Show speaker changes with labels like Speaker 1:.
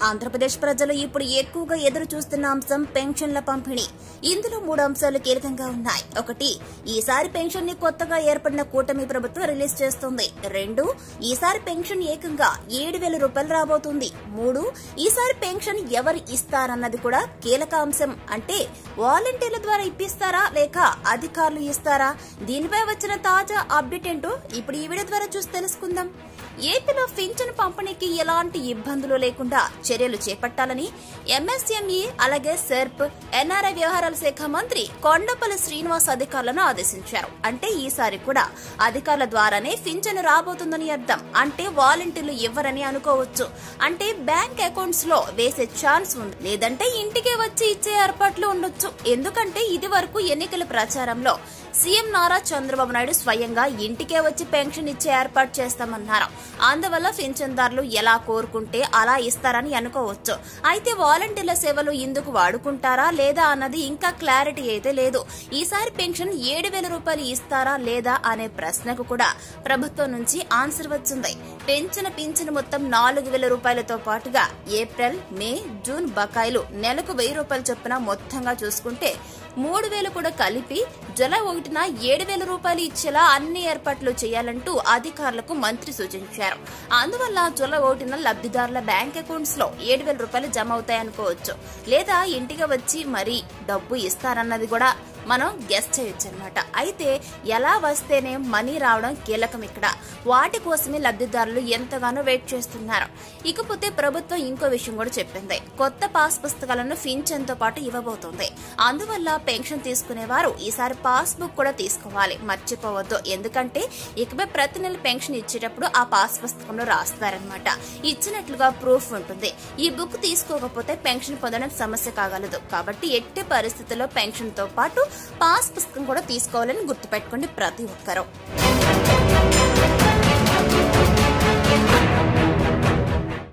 Speaker 1: ఆంధ్రప్రదేశ్ ప్రజలు ఇప్పుడు ఎక్కువగా ఎదురు చూస్తున్న అంశం పెన్షన్ల పంపిణీ ఇందులో మూడు అంశాలు కీలకంగా ఉన్నాయి ఒకటి ఈసారి పెన్షన్ ని కొత్తగా ఏర్పడిన కూటమి ప్రభుత్వం రిలీజ్ చేస్తుంది రెండు ఈసారి పెన్షన్ ఏకంగా ఏడు వేల రూపాయలు రాబోతుంది మూడు ఈసారి పెన్షన్ ఎవరు ఇస్తారన్నది కూడా కీలక అంశం అంటే వాలంటీర్ల ద్వారా ఇప్పిస్తారా లేక అధికారులు ఇస్తారా దీనిపై వచ్చిన తాజా అప్డేట్ ఏంటో ఇప్పుడు ఈ వీడియో ద్వారా చూసి తెలుసుకుందాం ఏపీలో పింఛను పంపిణీకి ఎలాంటి ఇబ్బందులు లేకుండా చర్యలు చేపట్టాలని ఎంఎస్ఎంఈ అలాగే సెర్ప్ ఎన్ఆర్ఐ వ్యవహారాల శాఖ మంత్రి కొండపల్లి శ్రీనివాస్ అధికారులను ఆదేశించారు అంటే ఈసారి కూడా అధికారుల ద్వారానే పింఛను రాబోతుందని అర్థం అంటే వాలంటీర్లు ఇవ్వరని అనుకోవచ్చు అంటే బ్యాంక్ అకౌంట్స్ లో వేసే ఛాన్స్ ఉంది లేదంటే ఇంటికే వచ్చి ఇచ్చే ఏర్పాట్లు ఉండొచ్చు ఎందుకంటే ఇది వరకు ఎన్నికల ప్రచారంలో సీఎం నారా చంద్రబాబు నాయుడు స్వయంగా ఇంటికే వచ్చి పెన్షన్ ఇచ్చే ఏర్పాటు చేస్తామన్నారు అందువల్ల పింఛన్దారులు ఎలా కోరుకుంటే అలా ఇస్తారని అనుకోవచ్చు అయితే వాలంటీర్ల సేవలు ఇందుకు వాడుకుంటారా లేదా అన్నది ఇంకా క్లారిటీ అయితే లేదు ఈసారి పెన్షన్ ఏడు వేల రూపాయలు ఇస్తారా లేదా అనే ప్రశ్నకు కూడా ప్రభుత్వం నుంచి ఆన్సర్ వచ్చింది పెంచిన పింఛను మొత్తం నాలుగు వేల రూపాయలతో పాటుగా ఏప్రిల్ మే జూన్ బకాయిలు నెలకు వెయ్యి రూపాయలు చొప్పున మొత్తంగా చూసుకుంటే మూడు వేలు కూడా కలిపి జులై ఒకటిన ఏడు వేల రూపాయలు ఇచ్చేలా అన్ని ఏర్పాట్లు చేయాలంటూ అధికారులకు మంత్రి సూచించారు అందువల్ల జులై ఒకటిన లబ్ధిదారుల బ్యాంక్ అకౌంట్స్ లో ఏడు వేల రూపాయలు జమ అవుతాయనుకోవచ్చు లేదా ఇంటికి వచ్చి మరీ డబ్బు ఇస్తారన్నది కూడా మనం గెస్ చేయొచ్చు అనమాట అయితే ఎలా వస్తేనే మనీ రావడం కీలకం ఇక్కడ వాటి కోసమే లబ్ధిదారులు ఎంతగానో వెయిట్ చేస్తున్నారు ఇకపోతే ప్రభుత్వం ఇంకో విషయం కూడా చెప్పింది కొత్త పాస్ పుస్తకాలను పింఛన్ తో పాటు ఇవ్వబోతోంది అందువల్ల పెన్షన్ తీసుకునేవారు ఈసారి పాస్ బుక్ కూడా తీసుకోవాలి మర్చిపోవద్దు ఎందుకంటే ఇకపై ప్రతి నెల పెన్షన్ ఇచ్చేటప్పుడు ఆ పాస్ పుస్తకంలో రాస్తారనమాట ఇచ్చినట్లుగా ప్రూఫ్ ఉంటుంది ఈ బుక్ తీసుకోకపోతే పెన్షన్ పొందడం సమస్య కాగలదు కాబట్టి ఎట్టి పరిస్థితుల్లో పెన్షన్ తో పాటు పాస్ పుస్తకం కూడా తీసుకోవాలని గుర్తుపెట్టుకోండి ప్రతి ఒక్కరూ